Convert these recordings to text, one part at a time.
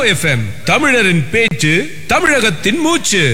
FM தமிழரின் பேச்சு தமிழகத்தின் மூச்சு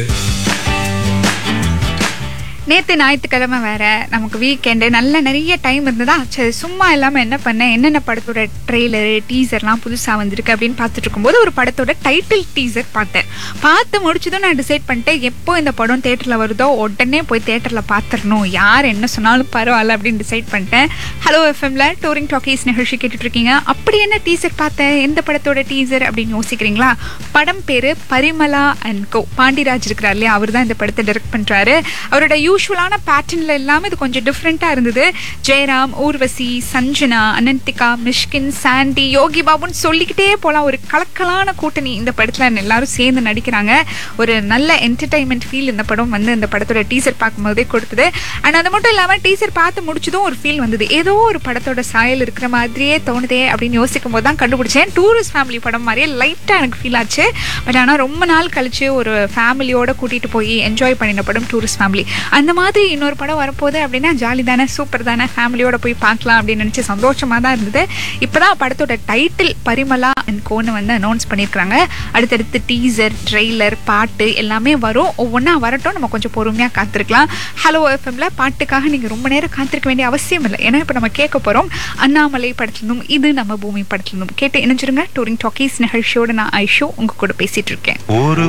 நேத்து ஞாயிற்றுக்கிழமை வேற நமக்கு வீக்கெண்டு நல்ல நிறைய டைம் இருந்ததா சரி சும்மா இல்லாமல் என்ன பண்ணேன் என்னென்ன படத்தோட ட்ரெய்லரு டீசர்லாம் புதுசாக வந்திருக்கு அப்படின்னு பார்த்துட்டு இருக்கும்போது ஒரு படத்தோட டைட்டில் டீசர் பார்த்தேன் பார்த்து முடிச்சதும் நான் டிசைட் பண்ணிட்டேன் எப்போ இந்த படம் தேட்டரில் வருதோ உடனே போய் தேட்டரில் பார்த்துடணும் யார் என்ன சொன்னாலும் பரவாயில்ல அப்படின்னு டிசைட் பண்ணிட்டேன் ஹலோ எஃப்எம்ல டூரிங் டாக்கீஸ் நிகழ்ச்சி கேட்டுட்டு இருக்கீங்க அப்படி என்ன டீசர் பார்த்தேன் எந்த படத்தோட டீசர் அப்படின்னு யோசிக்கிறீங்களா படம் பேரு பரிமலா அண்ட் கோ பாண்டிராஜ் இருக்கிறார் இல்லையா அவர் தான் இந்த படத்தை டைரக்ட் பண்றாரு அவரோட யூஸ்வலான பேட்டர்ன்ல எல்லாமே இது கொஞ்சம் டிஃப்ரெண்ட்டாக இருந்தது ஜெயராம் ஊர்வசி சஞ்சனா அனந்திகா மிஷ்கின் சாண்டி யோகி பாபுன்னு சொல்லிக்கிட்டே போகலாம் ஒரு கலக்கலான கூட்டணி இந்த படத்தில் எல்லாரும் சேர்ந்து நடிக்கிறாங்க ஒரு நல்ல என்டர்டைன்மெண்ட் ஃபீல் இந்த படம் வந்து இந்த படத்தோட டீசர் பார்க்கும்போதே கொடுத்தது அண்ட் அது மட்டும் இல்லாமல் டீசர் பார்த்து முடிச்சதும் ஒரு ஃபீல் வந்தது ஏதோ ஒரு படத்தோட சாயல் இருக்கிற மாதிரியே தோணுதே அப்படின்னு யோசிக்கும் போது தான் கண்டுபிடிச்சேன் டூரிஸ்ட் ஃபேமிலி படம் மாதிரியே லைட்டாக எனக்கு ஃபீல் ஆச்சு பட் ஆனால் ரொம்ப நாள் கழிச்சு ஒரு ஃபேமிலியோட கூட்டிகிட்டு போய் என்ஜாய் பண்ணின படம் டூரிஸ்ட் ஃபேமிலி அந்த மாதிரி இன்னொரு படம் வரப்போகுது அப்படின்னா ஜாலி தானே சூப்பர் தானே ஃபேமிலியோட போய் பார்க்கலாம் அப்படின்னு நினச்சி சந்தோஷமாக தான் இருந்தது இப்போ தான் படத்தோட டைட்டில் பரிமலா அண்ட் கோன்னு வந்து அனௌன்ஸ் பண்ணியிருக்காங்க அடுத்தடுத்து டீசர் ட்ரெய்லர் பாட்டு எல்லாமே வரும் ஒவ்வொன்றா வரட்டும் நம்ம கொஞ்சம் பொறுமையாக காத்திருக்கலாம் ஹலோ எஃப்எம்ல பாட்டுக்காக நீங்கள் ரொம்ப நேரம் காத்திருக்க வேண்டிய அவசியம் இல்லை ஏன்னா இப்போ நம்ம கேட்க போகிறோம் அண்ணாமலை படத்துலேருந்தும் இது நம்ம பூமி படத்துலேருந்தும் கேட்டு இணைஞ்சிருங்க டூரிங் டாக்கீஸ் நிகழ்ச்சியோட நான் ஐஷோ உங்க கூட பேசிட்டு இருக்கேன் ஒரு